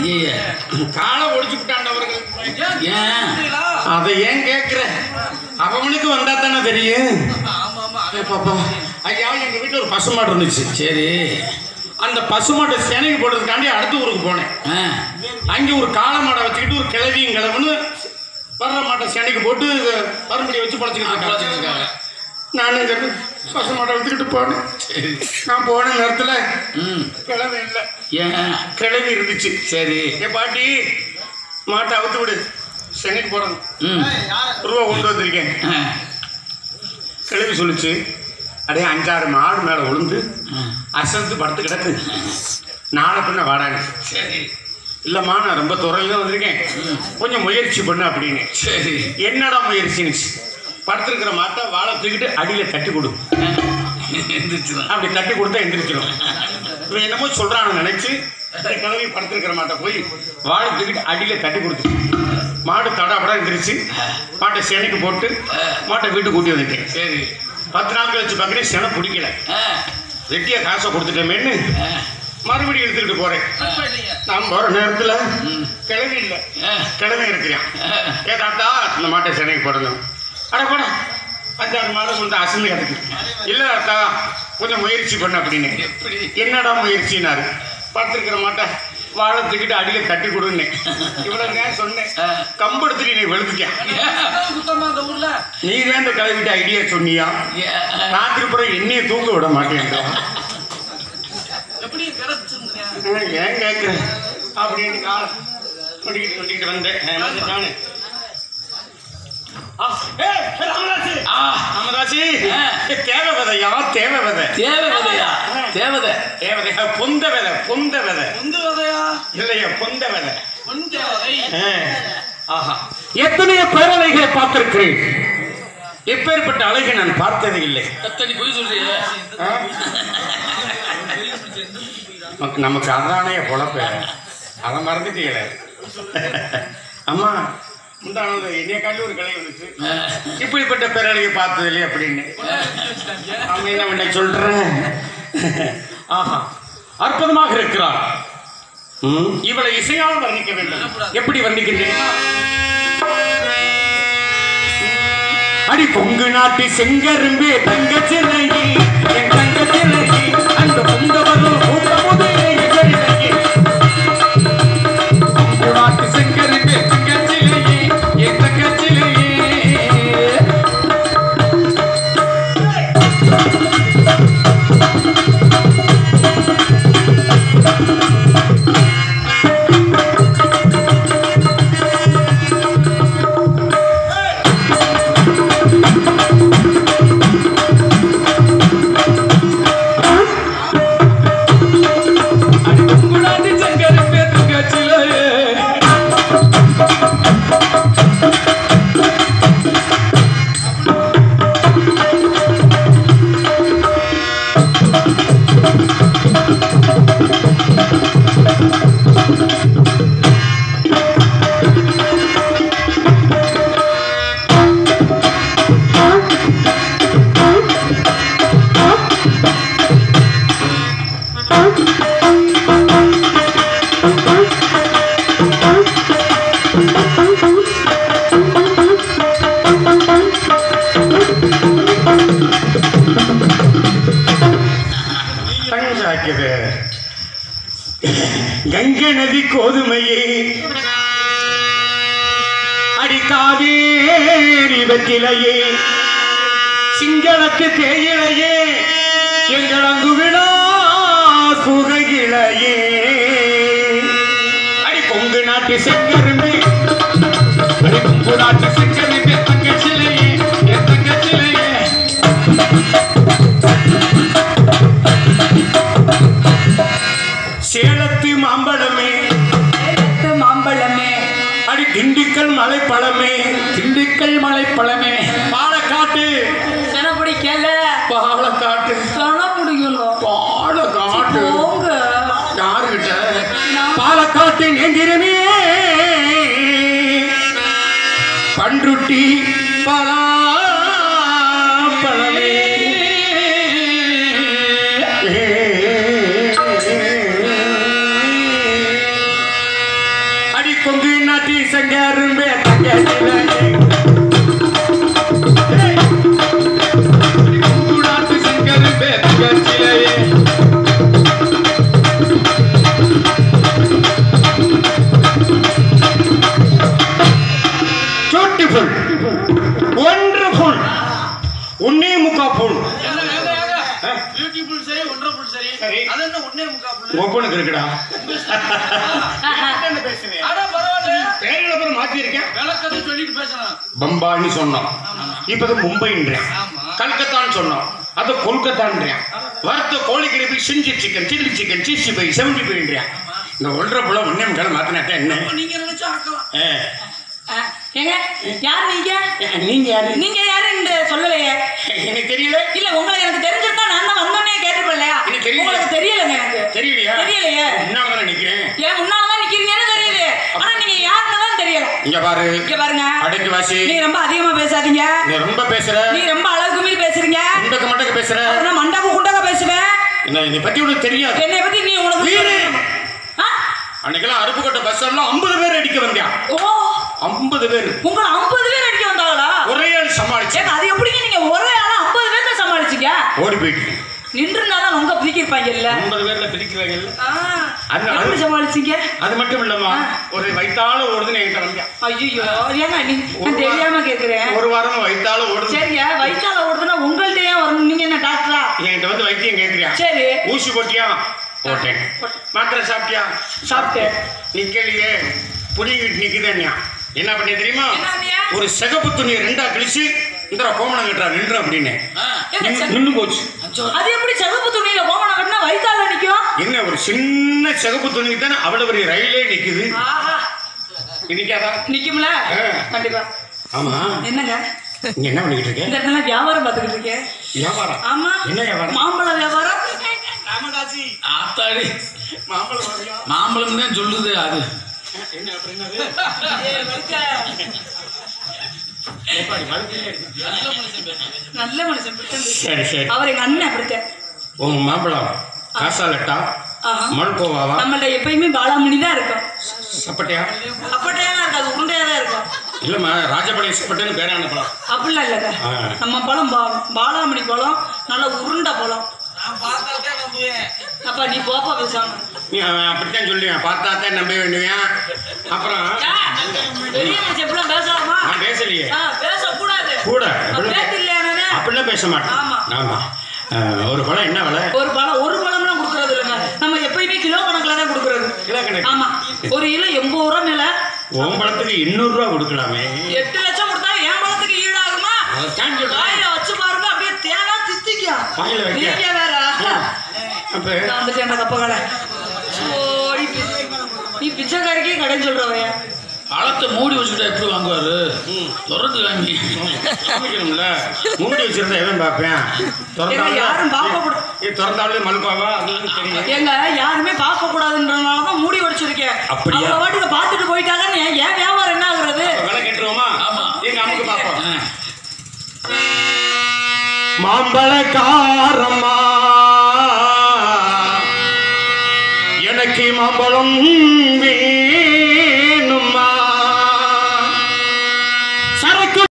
ஐயே காலை ஒடிச்சு விட்டாண்டவர்கள் ஏன் அதை ஏன் கேக்குற அவனுக்கு வந்தா தானே தெரியும் ஏ பாப்பா ஐயா எங்க வீட்டுல ஒரு பசுமாடு இருந்துச்சு சரி அந்த பசுமாட்டை சேனைக்கு போடுறதுக்காண்டி அடுத்த ஊருக்கு போனேன் ஆ அங்கே ஒரு காளை மாடை வச்சுக்கிட்டு ஒரு கிழவியும் கிழவனு வர்ற மாட்டை சேனைக்கு போட்டு பரும்படி வச்சு பழச்சிக்கிட்டு பழச்சிக்கிட்டு இருக்காங்க இருக்காங்க. நானும் இங்க பசு மாட்டை வச்சுக்கிட்டு போனேன் சரி நான் போன நேரத்துல ம் கிழவி இல்லை ஏன் கிழவி இருந்துச்சு சரி ஏ பாட்டி மாட்டை அவுத்து விடு சென்னைக்கு போறோம் ம் ரூபா கொண்டு வந்திருக்கேன் ஆ கிழவி சொல்லுச்சு அடே அஞ்சாறு மாடு மேலே விழுந்து ஆ. அசந்து படுத்து கிடக்கு நாளை பின்ன வாடாங்க சரி இல்லைம்மா நான் ரொம்ப துறையில் வந்திருக்கேன் கொஞ்சம் முயற்சி பண்ணு அப்படின்னு சரி என்னடா முயற்சின்னு படுத்திருக்கிற மாட்டை வாழை தூக்கிட்டு அடியில் தட்டி கொடு எந்திரிச்சுதான் அப்படி தட்டி கொடுத்தா எந்திரிச்சிடும் இவன் என்னமோ சொல்றான்னு நினைச்சு இந்த கிழவி படுத்திருக்கிற மாட்டை போய் வாழை தூக்கிட்டு அடியில் தட்டி கொடுத்து மாடு தடாபடா எந்திரிச்சு மாட்டை செனைக்கு போட்டு மாட்டை வீட்டுக்கு கூட்டி வந்துட்டேன் சரி பத்து நாள் கழிச்சு பார்க்குறேன் செனை பிடிக்கல ஆ வெட்டியா காசை கொடுத்துட்டேமேன்னு ஆ மறுபடியும் எடுத்துக்கிட்டு போறேன் நான் போற நேரத்துல ம். கிழவி இல்லை ஆ கிழமை இருக்கிறான் ஆ. ஏ தாத்தா இந்த மாட்டை சென்னைக்கு போடணும் அட போட அஞ்சாறு மாதம் வந்து அசந்து கிடக்கு இல்லை தாத்தா கொஞ்சம் முயற்சி பண்ணு அப்படின்னு எப்படி என்னடா முயற்சினாரு படுத்திருக்கிற மாட்டை வாழை தூக்கிட்டு அடியில தட்டி கொடுன்னேன் இவ்வளவு நேரம் சொன்னேன் ஆ. கம்பெடுத்துட்டு நீ வெளுத்துட்டேன் சுத்தமா அந்த ஊர்ல நீ தான் இந்த கிளவிட்ட ஐடியா சொன்னியா ஏன் ராத்திரி பிறகு என்னைய தூங்க விட மாட்டேன் எப்படி கிடைச்சிருந்தேன் ஏன் கேட்குறேன் அப்படின்னு காலை பண்ணிக்கிட்டு பண்ணிக்கிட்டு வந்தேன் ஆ, வந்துட்டானு ஆ, ஏய், ராமதாசு! ஆ ராமதாசி ஆ. தேவை விதையா தேவை விதை தேவை விதையா தேவதை தேவதையா பொந்த விதை பொந்த விதை வந்து வதையா இல்லையா பொந்த விதை வந்து வதை ஆ. ஆஹா எத்தனையோ பேரலைகளை பார்த்திருக்கிறேன் எப்பேற்பட்ட அழகை நான் பார்த்தது இல்லை கத்தனி போய் சொல்றியே ஆ? நமக்கு நமக்கு அதானே பொழப்ப அதை மறந்துட்டீங்களே அம்மா முந்தானது என்னைய காட்டி ஒரு கலை வந்துச்சு இப்படிப்பட்ட பேரழகை பார்த்தது இல்லையே அப்படின்னு அவங்க என்ன பண்ண சொல்றேன் ஆஹா அற்புதமாக இருக்கிறார் ம், இவளை இசையால் வர்ணிக்க வேண்டும் எப்படி வர்ணிக்கின்றேன் அடி பொங்கு நாட்டு செங்கரும்பே தங்க சிலையே என் தங்க சிலையே அந்த பொங்க வரும் கூட்டமுதே எதிரிலையே பொங்கு நாட்டு செங்கரும்பே தங்க சிலையே என் தங்க சிலையே அடி பொங்கு நாட்டு செங்கரும்பே தங்க சிலையே தங்காக்குது கங்கை நதி கோதுமையே அடி காவேரி வெற்றிலையே சிங்களத்து தேயிலையே எங்கள் அங்கு விழா குகையிலையே அடி பொங்கு நாட்டு செங்கரும்பு அடி பொங்கு நாட்டு செங்கரும்பு தங்கச்சிலையே என் தங்கச்சிலையே சேலத்து மாம்பழமே சேலத்து மாம்பழமே அடி திண்டுக்கல் மலைப்பழமே திண்டுக்கல் மலை பழமே பாலக்காட்டு சென பிடிக்கல பாலக்காட்டு சென பிடிக்கணும் பாலக்காட்டு போங்க யாருகிட்ட பாலக்காட்டு நெஞ்சிரமே பன்ருட்டி பலா பழமே சங்கரும்பே தங்கச்சிலே நாட்டு சங்கர் பேச்சிலே பியூட்டிஃபுல் ஒண்டர்ஃபுல் உன்னே முக்கா புல் என்ன ஏங்க, ஏங்க? Beautiful சரி ஒன்றரை சரி சரி. அது என்ன ஒண்ணே முக்கா புல்லு ஒப்பனுக்கு இருக்குடா அட பரவாயில்ல பேரில் அப்புறம் மாத்திருக்கேன் விளக்கத்தை சொல்லிட்டு பேசலாம் பம்பாய்னு சொன்னோம் இப்போ அது மும்பைன்றேன் ஆமா. கல்கத்தான்னு சொன்னோம் அது கொல்கத்தான்றேன் வறுத்த கோழி கிரேவி சிஞ்சி chicken chilli chicken sixty five seventy ஃபைவ்ன்றேன் இந்த ஒன்றரை புள்ள ஒன்னே முக்கால் மாத்தினாட்டா என்ன அப்ப நீங்க நினைச்சா ஆக்கலாம் ஏ, ஆ, ஏங்க யார் நீங்க நீங்க யாரு நீங்க யாரு இந்த சொல்லலையே எனக்கு தெரியல இல்ல உங்களை எனக்கு தெரிஞ்சிருந்தா நான் தான் வந்தோடனே கேட்டுப்பேன் இல்லையா எனக்கு தெரியல. உங்களுக்கு தெரியலங்க எனக்கு தெரியலையா தெரியலையே முன்னால தானே நிக்கிறேன் ஏன் முன்னாலதான் நிக்கிறீங்கன்னு தெரியுது ஆனா நீங்க யாருன்னு தான் தெரியல இங்க பாரு இங்க பாருங்க அடைக்கு வாசி நீ ரொம்ப அதிகமா பேசாதீங்க நீ ரொம்ப பேசுற நீ ரொம்ப அளவுக்கு மீறி பேசுறீங்க குண்டக்க மண்டக்க பேசுற நான் மண்டப குண்டக பேசுவேன் என்ன இதை பத்தி உனக்கு தெரியாது என்னை பத்தி நீ உனக்கு வீரு. ஆ? அன்னைக்கெல்லாம் அருப்புக்கோட்டை பஸ் எல்லாம் ஐம்பது பேர் அடிக்க வந்தியா ஓ ஐம்பது பேர் உங்களை ஐம்பது பேர் அடிக்க வந்தாங்களா ஒரே ஆள் சமாளிச்சேன் ஏங்க அது எப்படிங்க நீங்க ஒரே ஆளா ஐம்பது பேர்த்த சமாளிச்சீங்க ஓடி போயிட்டு நின்று இருந்தாலும் உங்க பிரிக்கிருப்பாங்கல்ல ஐம்பது பேர்ல பிரிக்கிறாங்கல்ல ஆ, அது- அது- எப்படி சமாளிச்சீங்க அது மட்டும் இல்லம்மா ஒரு வயித்தால ஓடுதுன்னு என்கிட்ட வந்தியா ஐயோ ஏங்க நீ நான் தெரியாம கேக்குறேன் ஒரு வாரம் வயித்தால ஓடுது சரிங்க வயிற்றால ஓடுதுன்னா உங்கள்ட்ட ஏன் வரணும் நீங்க என்ன டாக்டரா என்கிட்ட வந்து வைத்தியம் கேட்கிறியா சரி ஊசி போட்டியா போட்டேன் மாத்திரை சாப்பிட்டியா சாப்பிட்டேன் நிக்கலையே புடிங்கிட்டு நிக்குதேன்யா என்ன பண்ணி தெரியுமா என்ன பண்ணியா? ஒரு சிகப்பு துணியை ரெண்டா கிழிச்சு இந்த கோமணம் கட்டுறா நின்று அப்படின்னு ஏங்க, நின்னு- ச- நின்னு போச்சு அது எப்படி சிவப்பு துணியில கோமணம் கட்டினா வயிற்றால நிக்கும் என்ன ஒரு சின்ன சிகப்பு துணிக்கு தானே அவ்வளவு பெரிய ரயிலே நிக்குது ஆஹா நிக்காதா நிக்கும்ல ஆ. கண்டிப்பா ஆமா என்னங்க நீ என்ன பண்ணிக்கிட்டு இருக்க இந்த இடத்துல வியாபாரம் பார்த்துக்கிட்டு இருக்கேன் வியாபாரம் ஆமா என்ன வியாபாரம் மாம்பழ வியாபாரம் ராமதாசி ஆத்தாடி மாம்பழம் வாங்கியா? மாம்பழம் தான் சொல்லுது அது என்ன அப்புறம் என்னது ஏய், வெறுக்க. ஏப்பாடி, மறுபடியும் இருக்கு. நல்ல மனுஷன் பிடிச்சது சரி சரி அவர் எங்க அண்ணன் அப்படித்தான் உங்க மாம்பழம் காசாலட்டா ஆஹா. மல்கோவாவா நம்மள்ட்ட எப்பயுமே பாலாமணி தான் இருக்கும் சப்பட்டையா அப்பட்டையா தான் இருக்காது உருண்டையா தான் இருக்கும் இல்லம்மா ராஜபாளையம் சப்பட்டைன்னு பேரான பழம் அப்படிலாம் இல்லைங்க ஆ. நம்ம பழம் பா- பாலாமணி பழம் நல்ல உருண்டை பழம் நான் பார்த்தாட்டே நம்புவேன் அப்பா நீ போப்பா பேசாம நீ அவன் அப்படித்தான் சொல்லுவேன் பார்த்தா தான் நம்ப வேண்டுவேன் அப்புறம் பெரிய மனுஷன் எப்படிலாம் பேசலாமா நான் பேசலையே ஆ, பேசக்கூடாது கூட பேச இல்லையா நானு? அப்படிலாம் பேச மாட்டேன் ஆமா. ஆமா அஹ், ஒரு பழம் என்ன விலை ஒரு பழம் ஒரு பழம்லாம் கொடுக்கறது இல்லைங்க நம்ம எப்பயுமே கிலோ கணக்குல தான் கொடுக்கறது கிலோ கணக்கு. ஆமா ஒரு கிலோ எண்பது ரூபா மேல உன் பழத்துக்கு எண்ணூறு ரூபா கொடுக்கலாமே எட்டு லட்சம் கொடுத்தா என் பழத்துக்கு ஈடாகுமா அதான் சொல்றேன். வாயில வச்சு பாருங்க அப்படியே தேனா தித்திக்கும் வாயில வைக்க. நீங்க வேற அப்ப நான் வந்துட்டேன் அந்த கப்ப கடை ஓ, நீ பி- நீ பிச்சைக்காரிக்கே கடைன்னு சொல்றவைய பழத்தை மூடி வச்சுட்டா எப்படி வாங்குவாரு திறந்து வாங்கி காமிக்கணும்ல மூடி வச்சிருந்தா எவன் பார்ப்பேன் ஏங்க, யாரும் பார்க்க கூட- ஏ திறந்தாலே மல்பாவா அதுன்னு தெரியும் ஏங்க யாருமே பார்க்க கூடாதுன்றனால தான் மூடி வச்சிருக்கேன் அப்படியா? அவங்க வாட்டுக்கு பார்த்துட்டு போயிட்டாங்கன்னு ஏன் ஏன் வியாபாரம் என்ன ஆகுறது விலை கேட்டுருவோமா ஆமா. எங்க அமுக்கு பார்ப்போம் ஆ. மாம்பழக்காரம்மா எனக்கு மாம்பழம் வே